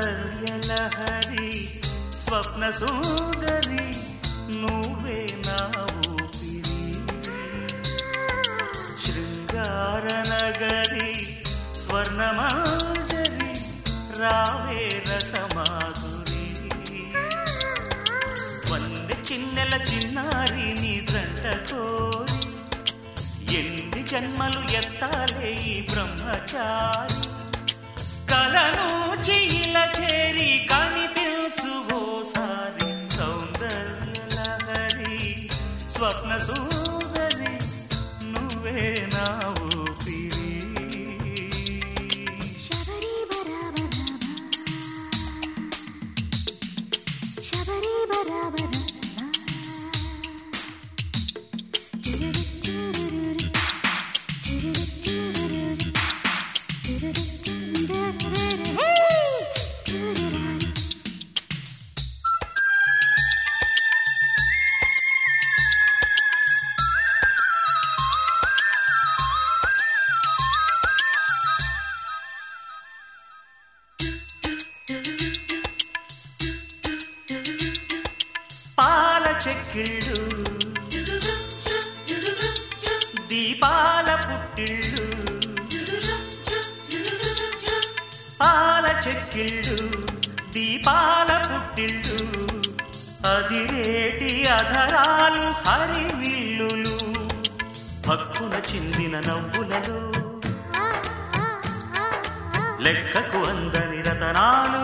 సౌందర్యలహరి స్వప్న సుందరి నువ్వే నా ఊపిరి శృంగార నగరి స్వర్ణమాంజరి రావే రసమాధురి వన్నె చిన్నెల చిన్నారి నీ దంట కోరి ఎన్ని జన్మలు ఎత్తాలే ఈ బ్రహ్మచారి కలను చీల చేరి కనిపించు ఓసారి సౌందర్యలహరి స్వప్న సుందరి నువ్వే నా ఊపిరి శబరి బరాబర శబరి బరాబర పాల చెక్కిళ్ళు దీపాల పుట్టిళ్ళు పాల చెక్కిళ్ళు దీపాల పుట్టిళ్ళు అదిరేటి అధరాలు హరివిల్లులు భక్కున చిందిన నవ్వులలో లెక్కకు అందని రతనాలు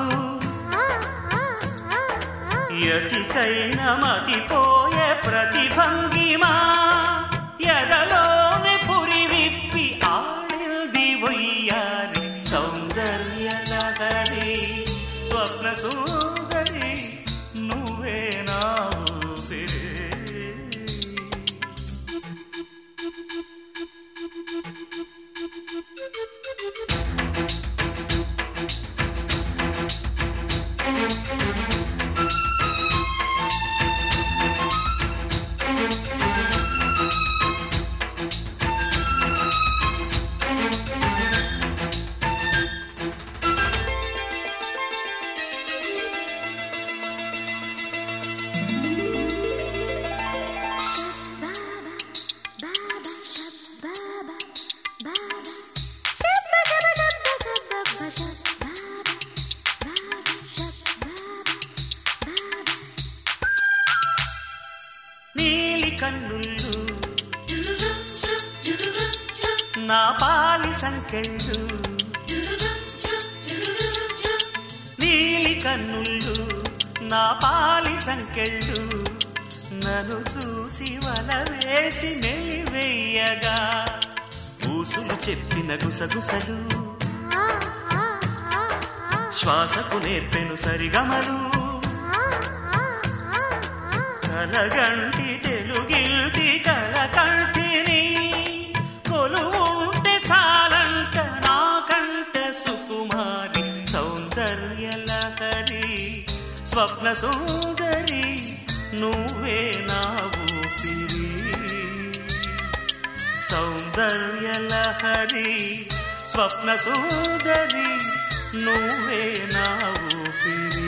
ఎటికైన మతిపోయే ప్రతిభంగిమా ఎదలోని పురి విప్పి ఆడింది వయ్యారి సౌందర్య నగరి స్వప్న సుందరి నువ్వే నా ఊపిరి. నీలి కన్నుళ్ళు నా పాలి సంకెళ్ళు నీలి కన్నుళ్ళు నా పాలి సంకెళ్ళు నన్ను చూసి వల వేసి మెలివెయ్యగా ఊసులు చెప్పిన గుసగుసలు శ్వాసకు నేర్పెను సరిగమలు కలగంటి తెలుగిల్టి కలకంటిని కొలువుంటే చాలంట నాకంట సుకుమారి సౌందర్యలహరి స్వప్న సుందరి నువ్వే నా ఊపిరి సౌందర్యలహరి స్వప్న సుందరి నువ్వే నా ఊపిరి